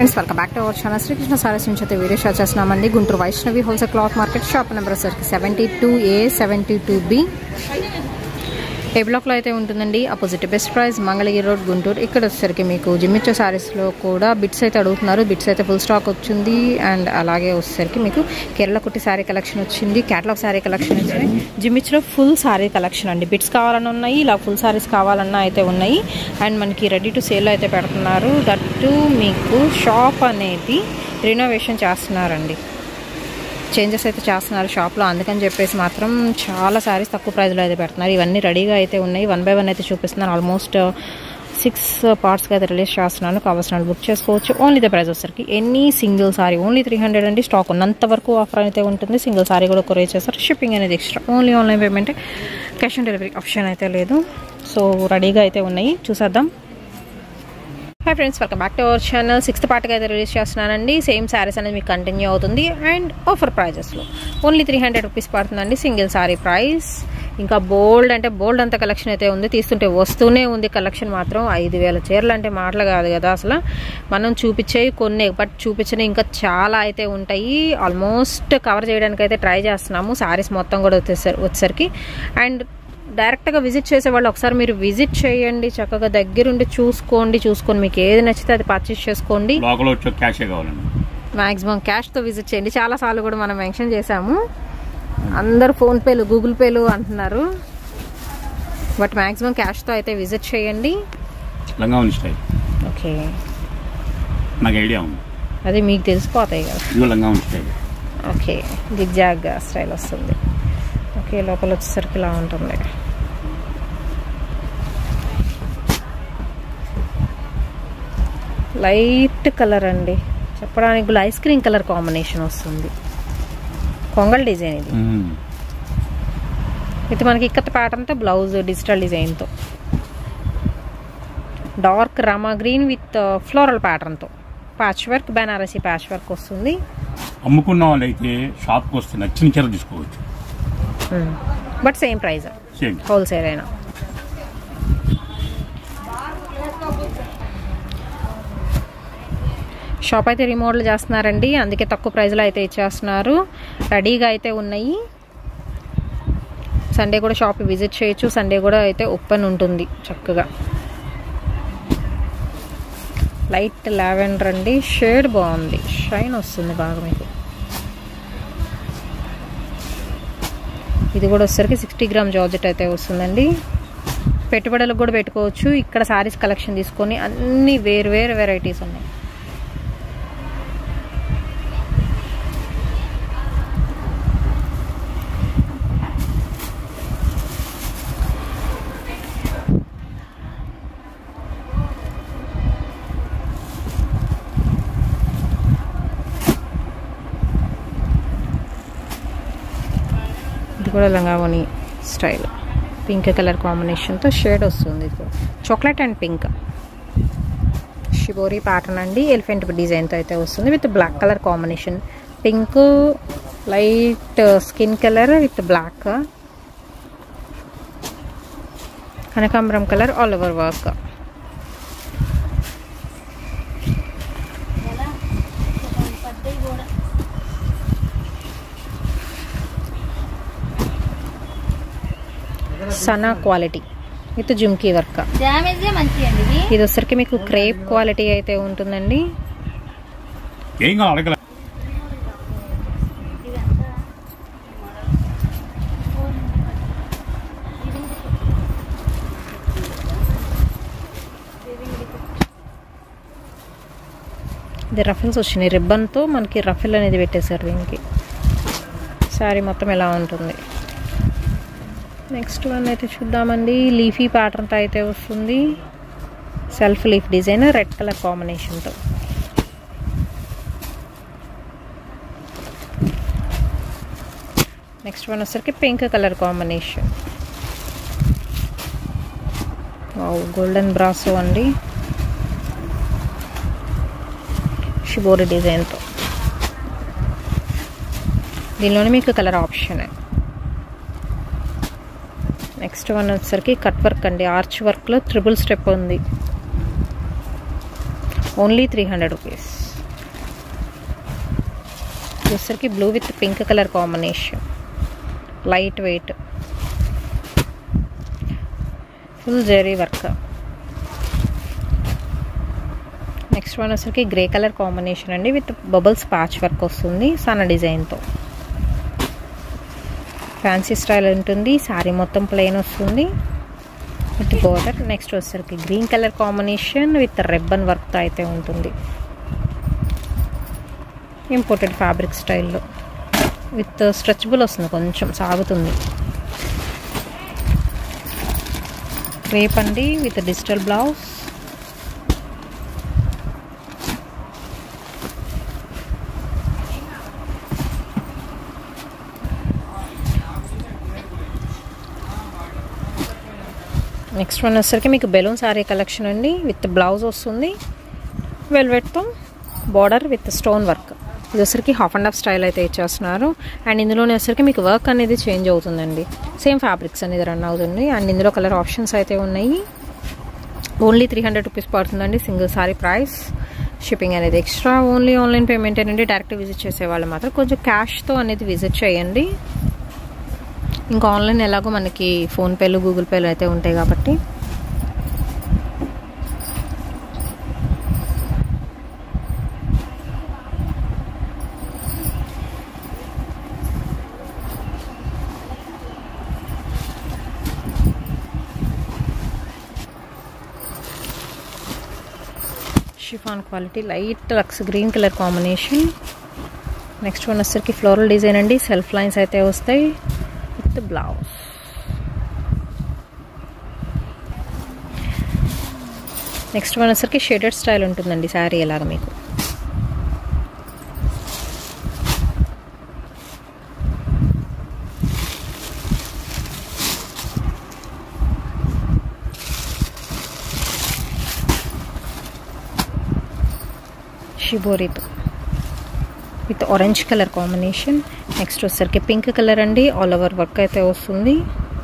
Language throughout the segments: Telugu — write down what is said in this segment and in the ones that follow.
Friends welcome back to our channel Sri Krishna saris నుంచి అయితే వీడియో షేర్ చేస్తున్నామండి Guntur Vaishnavi wholesale cloth market shop number వచ్చరికి seventy two A seventy two B A బ్లాక్లో అయితే ఉంటుందండి opposite best price Mangalagiri road Guntur ఇక్కడ వచ్చేసరికి మీకు జిమ్మిచ్చో సారీస్లో కూడా బిట్స్ అయితే అడుగుతున్నారు బిట్స్ అయితే ఫుల్ స్టాక్ వచ్చింది అండ్ అలాగే వచ్చేసరికి మీకు కేరళ కుట్టి శారీ కలెక్షన్ వచ్చింది క్యాటలాగ్ శారీ కలెక్షన్ వచ్చింది జిమ్మిచ్లో ఫుల్ శారీ కలెక్షన్ అండి బిట్స్ కావాలన్నా ఉన్నాయి ఇలా ఫుల్ శారీస్ కావాలన్నా అయితే ఉన్నాయి అండ్ మనకి రెడీ టు సేల్ అయితే పెడుతున్నారు దట్టు మీకు షాప్ అనేది రినోవేషన్ చేస్తున్నారండి చేంజెస్ అయితే చేస్తున్నారు షాప్లో అందుకని చెప్పేసి మాత్రం చాలా సారీస్ తక్కువ ప్రైస్లో అయితే పెడుతున్నారు ఇవన్నీ రెడీగా అయితే ఉన్నాయి వన్ బై వన్ అయితే చూపిస్తున్నారు ఆల్మోస్ట్ సిక్స్ పార్ట్స్కి అయితే రిలీజ్ చేస్తున్నాను కావాల్సిన వాళ్ళు బుక్ చేసుకోవచ్చు ఓన్లీ ద ప్రైస్ వచ్చరికి any single sari only three hundred అండి స్టాక్ ఉన్నంత వరకు ఆఫర్ అయితే ఉంటుంది సింగిల్ సారీ కూడా కొరియర్ చేస్తారు షిప్పింగ్ అనేది extra only online payment cash on delivery option అయితే లేదు సో రెడీగా అయితే ఉన్నాయి చూసేద్దాం hi friends welcome back to our channel sixth పార్ట్గా అయితే రిలీజ్ చేస్తున్నానండి సేమ్ శారీస్ అనేది మీకు కంటిన్యూ అవుతుంది అండ్ ఆఫర్ ప్రైజెస్లో ఓన్లీ త్రీ హండ్రెడ్ రూపీస్ పడుతుందండి సింగిల్ శారీ ప్రైస్ ఇంకా బోల్డ్ అంటే బోల్డ్ అంత కలెక్షన్ అయితే ఉంది తీస్తుంటే వస్తూనే ఉంది కలెక్షన్ మాత్రం ఐదు వేల చీరలు అంటే మాటలు కాదు కదా అసలు మనం చూపించేవి కొన్ని బట్ చూపించినవి ఇంకా చాలా అయితే ఉంటాయి ఆల్మోస్ట్ కవర్ చేయడానికి అయితే ట్రై చేస్తున్నాము శారీస్ మొత్తం కూడా వచ్చేసరి వచ్చేసరికి అండ్ డైరెక్ట్గా విజిట్ చేసే వాళ్ళు ఒకసారి మీరు విజిట్ చేయండి చక్కగా దగ్గరుండి చూసుకోండి చూసుకొని మీకు ఏది నచ్చితే అది పర్చేస్ చేసుకోండి లోకల్ వచ్చే క్యాషే కావాలండి మాక్సిమం క్యాష్తో విజిట్ చేయండి చాలా సార్లు కూడా మనం మెన్షన్ చేశాము అందరూ ఫోన్పేలు గూగుల్ పేలు అంటున్నారు బట్ మాక్సిమం క్యాష్తో అయితే విజిట్ చేయండి లంగా ఉంది స్టైల్ ఓకే నాకు ఐడియా ఉంది అది మీకు తెలిసిపోతాయి కదా ఇదిగో లంగా ఉంది స్టైల్ ఓకే జిగ్జాగ్ స్టైల్ వస్తుంది ఓకే లోపల వచ్చేసరికి ఇలా ఉంటుంది లైట్ కలర్ అండి చెప్పడానికి కూడా ఐస్ క్రీమ్ కలర్ కాంబినేషన్ వస్తుంది కొంగల్ డిజైన్ ఇది ఇది మనకి ఇక్కత ప్యాటర్న్తో బ్లౌజ్ డిజిటల్ డిజైన్తో dark Rama green with floral ప్యాటర్న్తో patch work Banarasi patch work వస్తుంది అమ్ముకున్న వాళ్ళైతే షాప్కి వస్తే నచ్చిన చీర తీసుకోవచ్చు but same price same wholesale అయినా షాప్ అయితే రిమోడల్ చేస్తున్నారండి అందుకే తక్కువ ప్రైస్లో అయితే ఇచ్చేస్తున్నారు రెడీగా అయితే ఉన్నాయి సండే కూడా షాప్ విజిట్ చేయొచ్చు సండే కూడా అయితే ఓపెన్ ఉంటుంది చక్కగా లైట్ లావెండర్ అండి షేడ్ బాగుంది షైన్ వస్తుంది బాగా మీకు ఇది కూడా వచ్చేసరికి సిక్స్టీ గ్రామ్ జార్జెట్ అయితే వస్తుందండి పెట్టుబడులకు కూడా పెట్టుకోవచ్చు ఇక్కడ సారీస్ కలెక్షన్ తీసుకొని అన్ని వేరు వేరు వెరైటీస్ ఉన్నాయి ఇది కూడా లంగావోని స్టైల్ పింక్ కలర్ కాంబినేషన్తో షేడ్ వస్తుంది ఇది chocolate and pink shibori pattern అండి ఎలిఫెంట్ డిజైన్తో అయితే వస్తుంది with black colour combination pink light skin colour with black కనకాంబరం కలర్ ఆల్ ఓవర్ వర్క్ సనా quality with jhumki work damage మంచిగా అండి ఇది ఇది వచ్చరికి మీకు క్రేప్ క్వాలిటీ అయితే ఉంటుందండి ఏం కావాలి అడగల ఇది రఫిల్స్ వచ్చినాయి రిబ్బన్తో మనకి రఫిల్ అనేది పెట్టేశారు దీనికి శారీ మొత్తం ఎలా ఉంటుంది నెక్స్ట్ వన్ అయితే చూద్దామండి లీఫీ ప్యాటర్న్తో అయితే వస్తుంది self leaf design red colour కాంబినేషన్తో నెక్స్ట్ వన్ వచ్చరికి pink colour combination golden brasso అండి షిబోరి డిజైన్తో దీనిలోనే మీకు కలర్ ఆప్షన్ నెక్స్ట్ వన్ వచ్చేసరికి కట్ వర్క్ అండి ఆర్చ్ వర్క్లో త్రిబుల్ స్టెప్ ఉంది ఓన్లీ త్రీ హండ్రెడ్ రూపీస్ వచ్చేసరికి blue with pink colour combination light weight full zari work next one వచ్చరికి గ్రే కలర్ కాంబినేషన్ అండి విత్ బబుల్స్ ప్యాచ్ వర్క్ వస్తుంది సన్న డిజైన్తో ఫ్యాన్సీ స్టైల్ ఉంటుంది శారీ మొత్తం ప్లెయిన్ వస్తుంది విత్ బోర్డర్ నెక్స్ట్ వచ్చరికి green colour combination with ribbon వర్క్తో అయితే ఉంటుంది ఇంపోర్టెడ్ ఫ్యాబ్రిక్ స్టైల్లో విత్ స్ట్రెచబుల్ వస్తుంది కొంచెం సాగుతుంది క్రేప్ అండి with digital blouse next one వచ్చేసరికి మీకు బెలూన్ సారీ కలెక్షన్ అండి విత్ బ్లౌజ్ వస్తుంది వెల్వెట్తో బార్డర్ విత్ స్టోన్ వర్క్ ఇది వచ్చరికి హాఫ్ అండ్ హాఫ్ స్టైల్ అయితే ఇచ్చేస్తున్నారు అండ్ ఇందులోనే వచ్చరికి మీకు వర్క్ అనేది చేంజ్ అవుతుందండి సేమ్ ఫ్యాబ్రిక్స్ అనేది రన్ అవుతుంది అండ్ ఇందులో కలర్ ఆప్షన్స్ అయితే ఉన్నాయి ఓన్లీ త్రీ హండ్రెడ్ రూపీస్ పడుతుందండి సింగిల్ సారీ ప్రైస్ షిప్పింగ్ అనేది ఎక్స్ట్రా ఓన్లీ ఆన్లైన్ పేమెంట్ అనేది డైరెక్ట్ విజిట్ చేసే వాళ్ళు మాత్రం కొంచెం క్యాష్తో అనేది విజిట్ చేయండి ఇంకా ఆన్లైన్ ఎలాగో మనకి ఫోన్పేలు గూగుల్ పేలు అయితే ఉంటాయి కాబట్టి షిఫాన్ క్వాలిటీ లైట్ లక్స్ green colour combination next one వచ్చరికి ఫ్లోరల్ డిజైన్ అండి సెల్ఫ్ లైన్స్ అయితే వస్తాయి విత్ బ్లౌజ్ నెక్స్ట్ వన్ వచ్చరికి షేడెడ్ స్టైల్ ఉంటుందండి శారీ ఎలాగ మీకు షిబోరితో with orange colour combination next వచ్చరికి పింక్ కలర్ అండి ఆల్ ఓవర్ వర్క్ అయితే వస్తుంది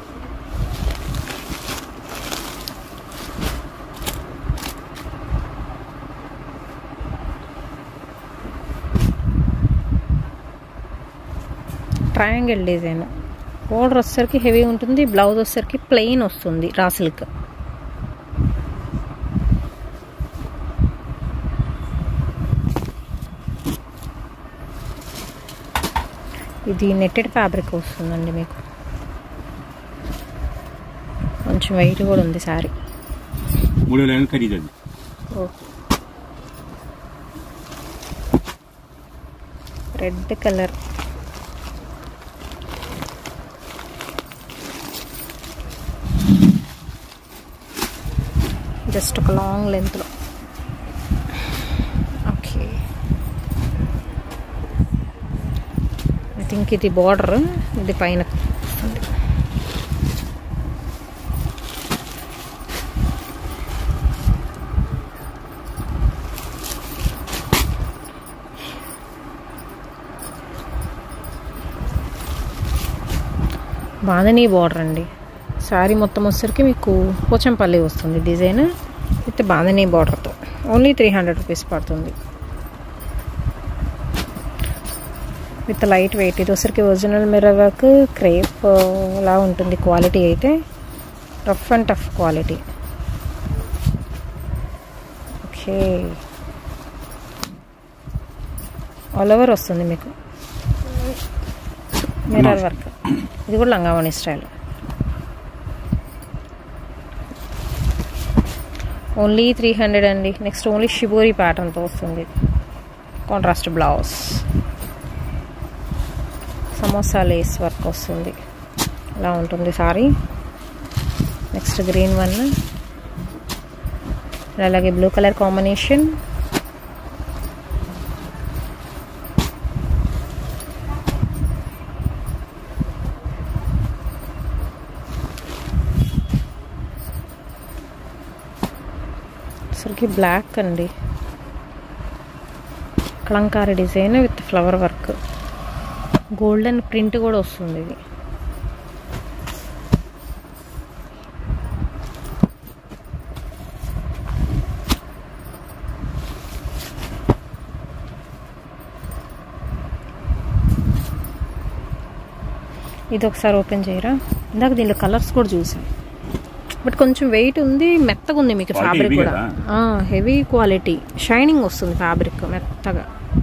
ట్రయాంగిల్ డిజైన్ బోర్డర్ వచ్చేసరికి హెవీ ఉంటుంది బ్లౌజ్ వచ్చేసరికి ప్లెయిన్ వస్తుంది రా సిల్క్ ఇది నెట్టెడ్ ఫ్యాబ్రిక్ వస్తుందండి మీకు కొంచెం వెయిట్ కూడా ఉంది సారీ మూడు వేల ఐదు ఖరీదు అది రెడ్ కలర్ జస్ట్ ఒక లాంగ్ లెంత్లో ఓకే ఐ థింక్ ఇది బార్డర్ ఇది పైన వస్తుంది బాందని బార్డర్ అండి శారీ మొత్తం వచ్చేసరికి మీకు పోచంపల్లి వస్తుంది డిజైన్ విత్ బాందని బార్డర్తో ఓన్లీ త్రీ హండ్రెడ్ రూపీస్ పడుతుంది విత్ లైట్ వెయిట్ ఇది వచ్చరికి ఒరిజినల్ మిర్రర్ వర్క్ క్రేప్ లా ఉంటుంది క్వాలిటీ అయితే rough and tough quality okay all over వస్తుంది మీకు మిర్రర్ వర్క్ ఇది కూడా లంగావణి స్టైల్ ఓన్లీ త్రీ హండ్రెడ్ అండి నెక్స్ట్ ఓన్లీ షిబోరి ప్యాటర్న్తో వస్తుంది contrast blouse samosa lace work వస్తుంది ఇలా ఉంటుంది సారీ నెక్స్ట్ గ్రీన్ వన్ అలాగే బ్లూ కలర్ కాంబినేషన్ అసలుకి బ్లాక్ అండి Kalamkari design with flower work golden print కూడా వస్తుంది ఇది ఇది ఒకసారి ఓపెన్ చేయరా ఇందాక దీనిలో కలర్స్ కూడా చూసాం బట్ కొంచెం వెయిట్ ఉంది మెత్తగా ఉంది మీకు Quality ఫ్యాబ్రిక్ heavy కూడా కదా? హెవీ క్వాలిటీ షైనింగ్ వస్తుంది ఫ్యాబ్రిక్ మెత్తగా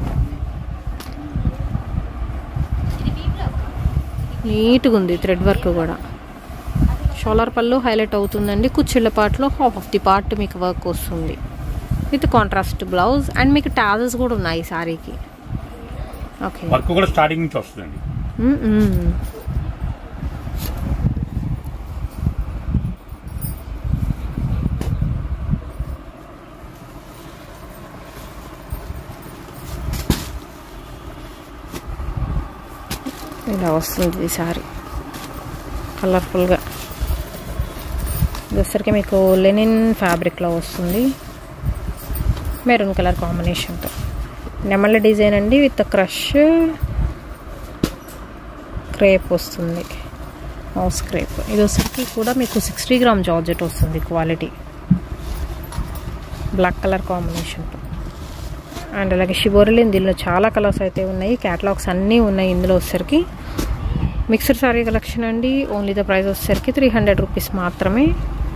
నీట్గా ఉంది థ్రెడ్ వర్క్ కూడా షోలార్ పళ్ళు హైలైట్ అవుతుందండి కుచ్చిళ్ళ పార్ట్లో హాఫ్ ఆఫ్ ది పార్ట్ మీకు వర్క్ వస్తుంది విత్ కాంట్రాస్ట్ బ్లౌజ్ అండ్ మీకు టాజెస్ కూడా ఉన్నాయి ఈ శారీకి ఓకే వర్క్ కూడా స్టార్టింగ్ నుంచి వస్తుందండి ఇలా వస్తుంది ఈ సారీ కలర్ఫుల్గా ఇది వచ్చరికి మీకు లెనిన్ ఫ్యాబ్రిక్లో వస్తుంది మెరూన్ కలర్ కాంబినేషన్తో నెమళ్ళ డిజైన్ అండి విత్ క్రష్ క్రేప్ వస్తుంది హౌస్ క్రేప్ ఇది వచ్చరికి కూడా మీకు సిక్స్టీ గ్రామ్ జార్జెట్ వస్తుంది క్వాలిటీ బ్లాక్ కలర్ కాంబినేషన్తో అండ్ అలాగే షిబోరిలిన్ దీనిలో చాలా కలర్స్ అయితే ఉన్నాయి క్యాటలాగ్స్ అన్నీ ఉన్నాయి ఇందులో వచ్చేసరికి మిక్సర్ సారీ కలెక్షన్ అండి ఓన్లీ ద ప్రైస్ వచ్చేసరికి త్రీ హండ్రెడ్ రూపీస్ మాత్రమే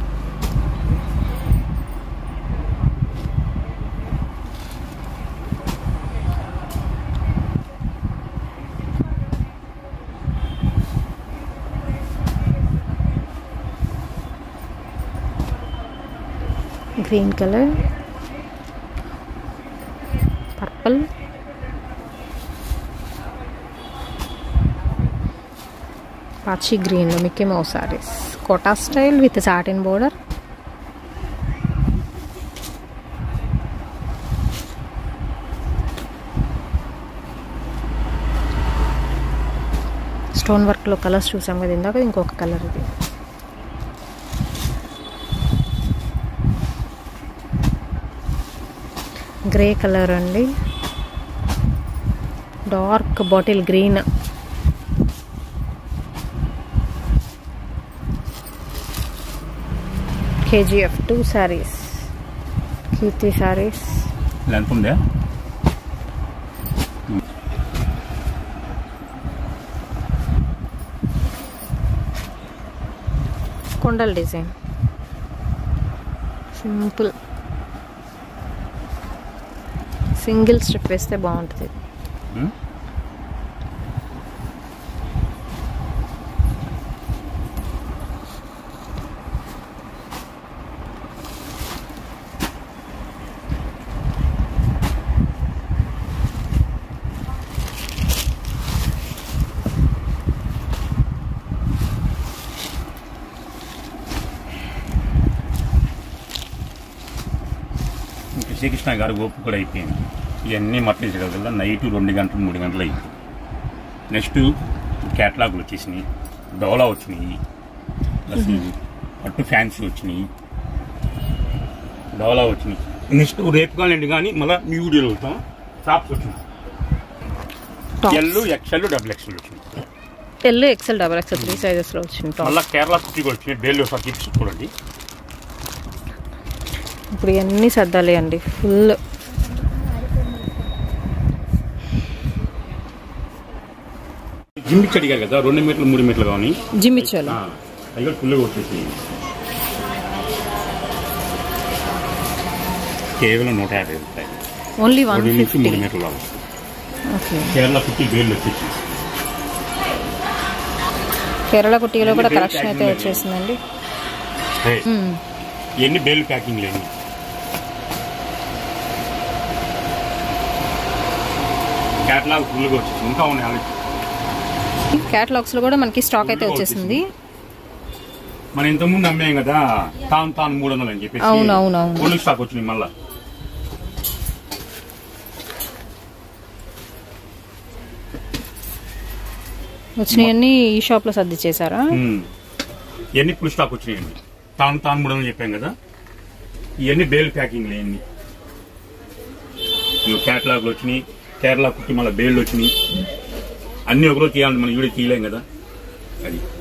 గ్రీన్ కలర్ పర్పుల్ పాచి గ్రీన్లో Mickey Mouse saris Kota style with satin border stone వర్క్లో కలర్స్ చూసాం కదా ఇందాక ఇంకొక కలర్ ఇది గ్రే కలర్ అండి dark bottle green KGF two saris Keerthi saris length ఉందా కొండల్ డిజైన్ సింపుల్ సింగిల్ స్ట్రిప్ వేస్తే బాగుంటుంది ఉమ్. ఇంకా శ్రీకృష్ణ గారి ఓపిక కూడా అయిపోయింది ఇవన్నీ మట్టించగల నైట్ రెండు గంటలు మూడు గంటలు అయింది నెక్స్ట్ క్యాటలాగులు వచ్చేసినాయి డోలా వచ్చినాయి ప్లస్ పట్టు ఫ్యాన్సీ వచ్చినాయి డోలా వచ్చినాయి నెక్స్ట్ రేపు కానివ్వండి కానీ మళ్ళీ మీ వీడియోలో వస్తాం షాప్స్ వచ్చినాయి ఎల్ ఎక్స్ఎల్ డబుల్ ఎక్స్ఎల్ వచ్చినాయి L XL double XL three సైజెస్లో వచ్చింది టాప్ మళ్ళీ కేరళ కుర్తి కూడా వచ్చినాయి డైలీ ఒకసారి చూపిస్తూ చూడండి ఇప్పుడు ఇవన్నీ సర్దాలి అండి ఫుల్ జిమ్ ఇచ్చి అడిగారు కదా రెండు మీటర్లు మూడు మీటర్లు కానీ జిమ్ ఇచ్చాను అవి కూడా ఫుల్గా వచ్చేసి కేవలం నూట యాభై రూపాయలు ఓన్లీ వన్ రెండు నుంచి ఫిఫ్టీ మూడు మీటర్లు అవ్వాలి ఓకే కేరళ కుట్టి వేలు వచ్చేసి కేరళ కుట్టీలో కూడా ఇది కలెక్షన్ అయితే ప్యాకింగ్ వచ్చేసిందండి ఏయ్, మ్మ్. ఇవన్నీ బేల్ ప్యాకింగ్ లేని క్యాటలాగ్ ఫుల్గా వచ్చేసి ఇంకా ఉన్నాయి అలాగే క్యాటలాగ్స్ లో కూడా మనకి స్టాక్ అయితే వచ్చేసింది మనం ఇంతకుముందు అమ్మాం కదా తాను తాను మూడు వందలు అని చెప్పేసి అవును, అవును, అవును. ఫుల్ స్టాక్ వచ్చినాయి మళ్ళా వచ్చినాయన్నీ ఈ షాప్ లో సర్ది చేశారా ఉమ్. ఇవన్నీ ఫుల్ స్టాక్ వచ్చినాయండి తాను తాను మూడు వందలు చెప్పాం కదా ఇవన్నీ బేల్ ప్యాకింగ్ లేని క్యాటలాగ్లు వచ్చినాయి కేరళ కుట్టి మళ్ళీ బేళ్ళు వచ్చినాయి అన్ని ఒకరోజు తీయాలంటే మనం వీడియో తీయలేం కదా అది